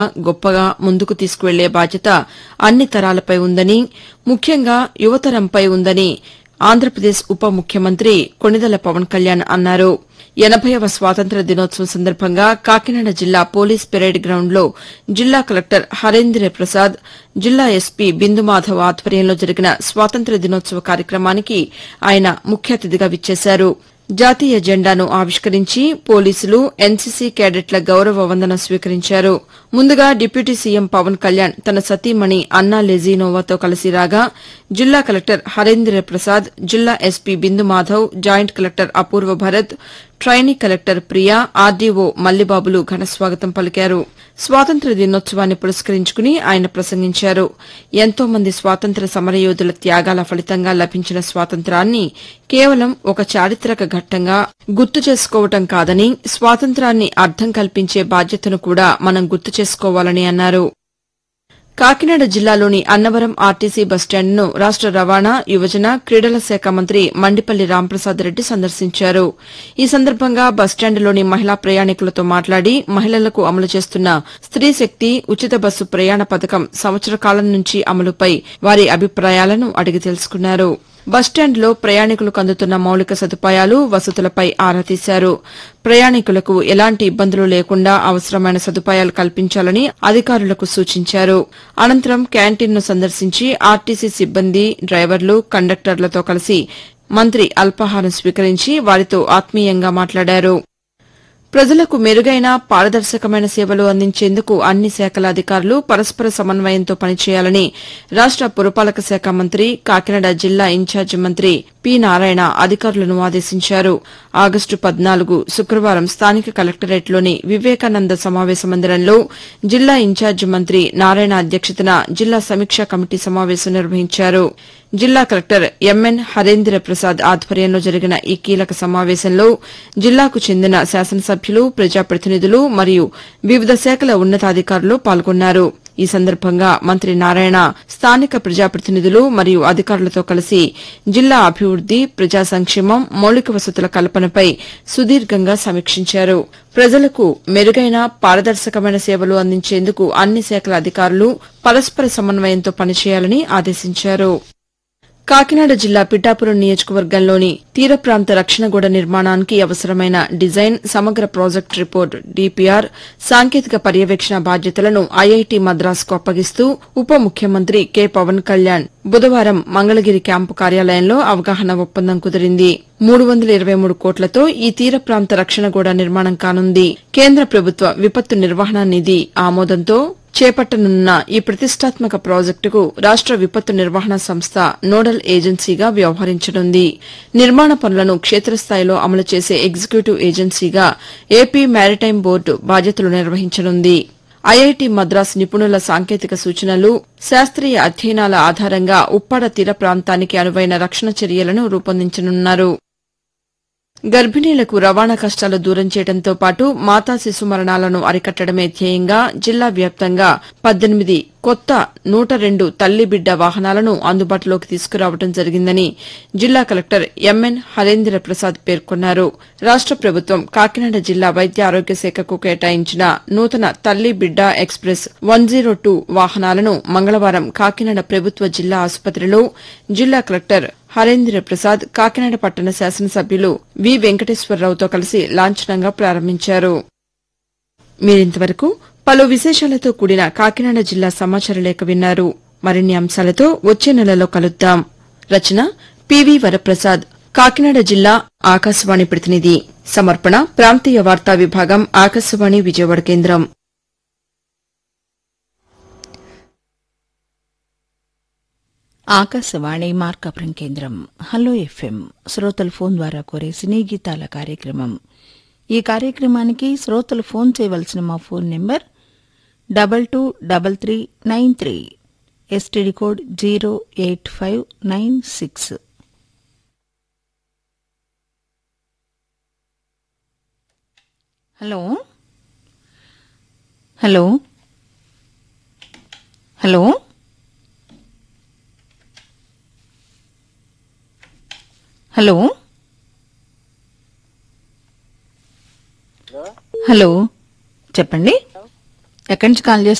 గొప్పగా ముందుకు తీసుకువెళ్లే బాధ్యత అన్ని తరాలపై ఉందని ముఖ్యంగా యువతరంపై ఉందని ఆంధ్రప్రదేశ్ ఉప ముఖ్యమంత్రి కొణిదెల పవన్ కళ్యాణ్ అన్నారు ఎనభైవ స్వాతంత్ర దినోత్సవం సందర్భంగా కాకినాడ జిల్లా పోలీస్ పెరేడ్ గ్రౌండ్లో జిల్లా కలెక్టర్ హరేంద్ర ప్రసాద్ జిల్లా ఎస్పీ బిందుమాధవ్ ఆధ్వర్యంలో జరిగిన స్వాతంత్ర దినోత్సవ కార్యక్రమానికి ఆయన ముఖ్య అతిథిగా విచ్చేశారు జాతీయ జెండాను ఆవిష్కరించి పోలీసులు ఎన్సీసీ కేడెట్ల గౌరవ వందనం స్వీకరించారు ముందుగా డిప్యూటీ సీఎం పవన్ కళ్యాణ్ తన సతీమణి అన్నా లెజీనోవాతో కలిసి రాగా జిల్లా కలెక్టర్ హరేంద్ర ప్రసాద్ జిల్లా SP Bindu Madhav joint collector Apoorva Bharat trainee collector Priya RDO మల్లిబాబులు ఘనస్వాగతం పలికారు స్వాతంత్ర దినోత్సవాన్ని పురస్కరించుకుని ఆయన ప్రసంగించారు ఎంతో మంది స్వాతంత్ర సమరయోధుల త్యాగాల ఫలితంగా లభించిన స్వాతంత్రాన్ని కేవలం ఒక చారిత్రక ఘట్టంగా గుర్తు చేసుకోవటం కాదని స్వాతంత్రాన్ని అర్థం కల్పించే బాధ్యతను కూడా మనం గుర్తు చేసుకోవాలని అన్నారు కాకినాడ జిల్లాలోని అన్నవరం ఆర్టీసీ బస్టాండ్ను రాష్ట రవాణా యువజన క్రీడల శాఖ మంత్రి మండిపల్లి రాంప్రసాద్ రెడ్డి సందర్శించారు ఈ సందర్భంగా బస్టాండ్లోని మహిళా ప్రయాణికులతో మాట్లాడి మహిళలకు అమలు చేస్తున్న స్త్రీ శక్తి ఉచిత బస్సు ప్రయాణ పథకం సంవత్సర కాలం నుంచి అమలుపై వారి అభిప్రాయాలను అడిగి తెలుసుకున్నారు బస్టాండ్లో ప్రయాణికులకు అందుతున్న మౌలిక సదుపాయాలు వసతులపై ఆరా తీశారు ప్రయాణికులకు ఎలాంటి ఇబ్బందులు లేకుండా అవసరమైన సదుపాయాలు కల్పించాలని అధికారులకు సూచించారు అనంతరం క్యాంటీన్ను సందర్శించి ఆర్టీసీ సిబ్బంది డ్రైవర్లు కండక్టర్లతో కలిసి మంత్రి అల్పాహారం స్వీకరించి వారితో ఆత్మీయంగా మాట్లాడారు ప్రజలకు మెరుగైన పారదర్శకమైన సేవలు అందించేందుకు అన్ని శాఖల అధికారులు పరస్పర సమన్వయంతో పనిచేయాలని రాష్ట పురపాలక శాఖ మంత్రి కాకినాడ జిల్లా ఇన్ఛార్జి మంత్రి పి నారాయణ అధికారులను ఆదేశించారు ఆగస్టు పద్నాలుగు శుక్రవారం స్థానిక కలెక్టరేట్లోని వివేకానంద సమావేశ మందిరంలో జిల్లా ఇన్ఛార్జి మంత్రి నారాయణ అధ్యక్షతన జిల్లా సమీక్షా కమిటీ సమావేశం నిర్వహించారు జిల్లా కలెక్టర్ ఎంఎన్ హరేంద్ర ప్రసాద్ ఆధ్వర్యంలో జరిగిన ఈ కీలక సమావేశంలో జిల్లాకు చెందిన శాసనసభ్యులు ప్రజాప్రతినిధులు మరియు వివిధ శాఖల ఉన్నతాధికారులు పాల్గొన్నారు ఈ సందర్భంగా మంత్రి నారాయణ స్థానిక ప్రజాప్రతినిధులు మరియు అధికారులతో కలిసి జిల్లా అభివృద్ది ప్రజా సంక్షేమం మౌలిక వసతుల కల్పనపై సుదీర్ఘంగా సమీక్షించారు ప్రజలకు మెరుగైన పారదర్శకమైన సేవలు అందించేందుకు అన్ని శాఖల అధికారులు పరస్పర సమన్వయంతో పనిచేయాలని ఆదేశించారు కాకినాడ జిల్లా పిఠాపురం నియోజకవర్గంలోని తీర ప్రాంత రక్షణ గోడ నిర్మాణానికి అవసరమైన డిజైన్ సమగ్ర ప్రాజెక్టు రిపోర్ట్ డీపీఆర్ సాంకేతిక పర్యవేక్షణ బాధ్యతలను ఐఐటీ మద్రాసుకు అప్పగిస్తూ ఉప ముఖ్యమంత్రి కె పవన్ కళ్యాణ్ బుధవారం మంగళగిరి క్యాంపు కార్యాలయంలో అవగాహన ఒప్పందం కుదిరింది మూడు వందల ఇరవై మూడు కోట్లతో ఈ తీర ప్రాంత రక్షణ గోడ నిర్మాణం కానుంది కేంద్ర ప్రభుత్వ విపత్తు నిర్వహణ నిధి ఆమోదంతో చేపట్టనున్న ఈ ప్రతిష్టాత్మక ప్రాజెక్టుకు రాష్ట విపత్తు నిర్వహణ సంస్థ నోడల్ ఏజెన్సీగా వ్యవహరించనుంది నిర్మాణ పనులను క్షేత్రస్థాయిలో అమలు చేసే ఎగ్జిక్యూటివ్ ఏజెన్సీగా ఏపీ మారిటైమ్ బోర్డు బాధ్యతలు నిర్వహించనుంది ఐఐటి మద్రాస్ నిపుణుల సాంకేతిక సూచనలు శాస్త్రీయ అధ్యయనాల ఆధారంగా ఉప్పాడ తీర ప్రాంతానికి అనువైన రక్షణ చర్యలను రూపొందించనున్నారు గర్భిణీలకు రవాణా కష్టాలు దూరం చేయడంతో పాటు మాతా శిశు మరణాలను అరికట్టడమే ధ్యేయంగా జిల్లా వ్యాప్తంగా పద్దెనిమిది కొత్త నూట రెండు తల్లి బిడ్డ వాహనాలను అందుబాటులోకి తీసుకురావడం జరిగిందని జిల్లా కలెక్టర్ ఎంఎన్ హరేంద్ర ప్రసాద్ పేర్కొన్నారు రాష్ట ప్రభుత్వం కాకినాడ జిల్లా వైద్య ఆరోగ్య శాఖకు కేటాయించిన నూతన తల్లి బిడ్డ ఎక్స్ప్రెస్ వన్ జీరో టూ వాహనాలను మంగళవారం కాకినాడ ప్రభుత్వ జిల్లా ఆసుపత్రిలో జిల్లా కలెక్టర్ హరేంద్ర ప్రసాద్ కాకినాడ పట్టణ శాసనసభ్యులు వి వెంకటేశ్వరరావుతో కలిసి లాంఛనంగా ప్రారంభించారు మీరింతవరకు పలు విశేషాలతో కూడిన కాకినాడ జిల్లా సమాచార లేఖ విన్నారు మరిన్ని అంశాలతో వచ్చే నెలలో కలుద్దాం రచన పివి వరప్రసాద్ కాకినాడ జిల్లా ఆకాశవాణి ప్రతినిధి సమర్పణ ప్రాంతీయ వార్తా విభాగం ఆకాశవాణి విజయవాడ కేంద్రం ఆకాశవాణి మార్కాపురం కేంద్రం హలో ఎఫ్ఎం శ్రోతలు ఫోన్ ద్వారా కోరే సినీ గీతాల కార్యక్రమం ఈ కార్యక్రమానికి శ్రోతలు ఫోన్ చేయవలసిన మా phone number double two double three nine three STD code zero eight five nine six hello hello hello hello hello చెప్పండి ఎక్కడి నుంచి కాల్